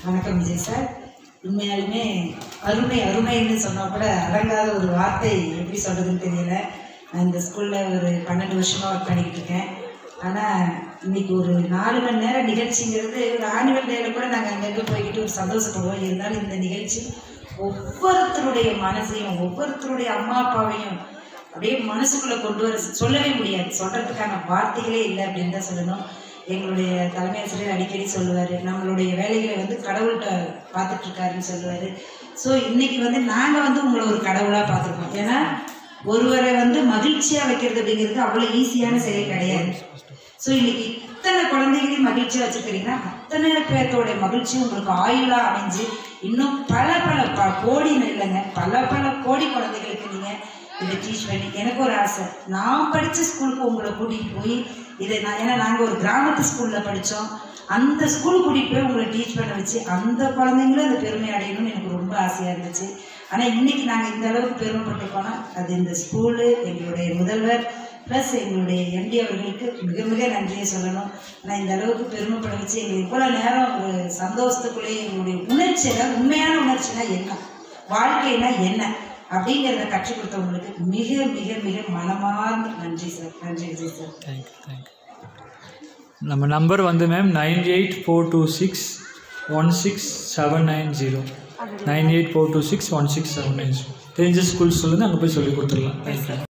வணக்கம் விஜய் சார் உண்மையாலுமே அருமை அருமைன்னு சொன்னால் கூட அடங்காத ஒரு வார்த்தை எப்படி சொல்கிறதுன்னு தெரியல நான் இந்த ஸ்கூலில் ஒரு பன்னெண்டு வருஷமாக ஒர்க் பண்ணிக்கிட்டு இருக்கேன் ஆனால் இன்னைக்கு ஒரு நாலு மணி நேரம் நிகழ்ச்சிங்கிறது ஒரு ஆனுவல் டேல கூட நாங்கள் அங்கங்கே போய்கிட்டு ஒரு சந்தோஷப்படுவோம் இருந்தாலும் இந்த நிகழ்ச்சி ஒவ்வொருத்தருடைய மனசையும் ஒவ்வொருத்தருடைய அம்மா அப்பாவையும் அப்படியே மனசுக்குள்ளே கொண்டு வர சொல்லவே முடியாது சொல்கிறதுக்கான வார்த்தைகளே இல்லை அப்படின்னு தான் சொல்லணும் எங்களுடைய தலைமை ஆசிரியர் அடிக்கடி சொல்லுவார் நம்மளுடைய வேலைகளை வந்து கடவுள்கிட்ட பார்த்துட்டு இருக்காருன்னு சொல்லுவார் ஸோ இன்னைக்கு வந்து நாங்கள் வந்து உங்களை ஒரு கடவுளாக பார்த்துருக்கோம் ஏன்னா ஒருவரை வந்து மகிழ்ச்சியாக வைக்கிறது அப்படிங்கிறது அவ்வளோ ஈஸியான செயல் கிடையாது ஸோ இன்னைக்கு இத்தனை குழந்தைகளையும் மகிழ்ச்சியாக வச்சுருக்கிறீங்கன்னா அத்தனை பேர்த்தோட மகிழ்ச்சியும் உங்களுக்கு ஆயுளாக அமைஞ்சு இன்னும் பல பல ப கோடி இல்லைங்க பல பல கோடி குழந்தைகளுக்கு நீங்கள் இதை டீச் பண்ணி எனக்கு ஒரு ஆசை நான் படித்த ஸ்கூலுக்கு உங்களை கூட்டிகிட்டு போய் இதை நான் ஏன்னா நாங்கள் ஒரு கிராமத்து ஸ்கூலில் படித்தோம் அந்த ஸ்கூல் கூட்டிகிட்டு போய் உங்களை டீச் பண்ண வச்சு அந்த குழந்தைங்களும் அந்த பெருமை அடையணும்னு எனக்கு ரொம்ப ஆசையாக இருந்துச்சு ஆனால் இன்னைக்கு நாங்கள் இந்த அளவுக்கு பெருமைப்பட்டிருக்கோம்னா அது இந்த ஸ்கூலு எங்களுடைய முதல்வர் ப்ளஸ் எங்களுடைய எம்டி அவர்களுக்கு மிக மிக நன்றியை சொல்லணும் ஆனால் இந்த அளவுக்கு பெருமைப்பட வச்சு எங்களுக்கு இவ்வளோ நேரம் ஒரு சந்தோஷத்துக்குள்ளே எங்களுடைய உணர்ச்சி அதாவது உண்மையான உணர்ச்சினா என்ன வாழ்க்கைனா என்ன அப்படிங்கிறத கற்றுக் கொடுத்தவங்களுக்கு மிக மிக மிக மனமார்ந்த நன்றி சார் நன்றி விஜய் சார் தேங்க்யூ தேங்க்யூ நம்ம நம்பர் வந்து ma'am nine eight four two six one six seven nine zero nine eight four two six one six seven nine zero தெரிஞ்ச ஸ்கூல் சொல்லுங்கள் அங்கே போய் சொல்லி கொடுத்துடலாம் தேங்க்யூ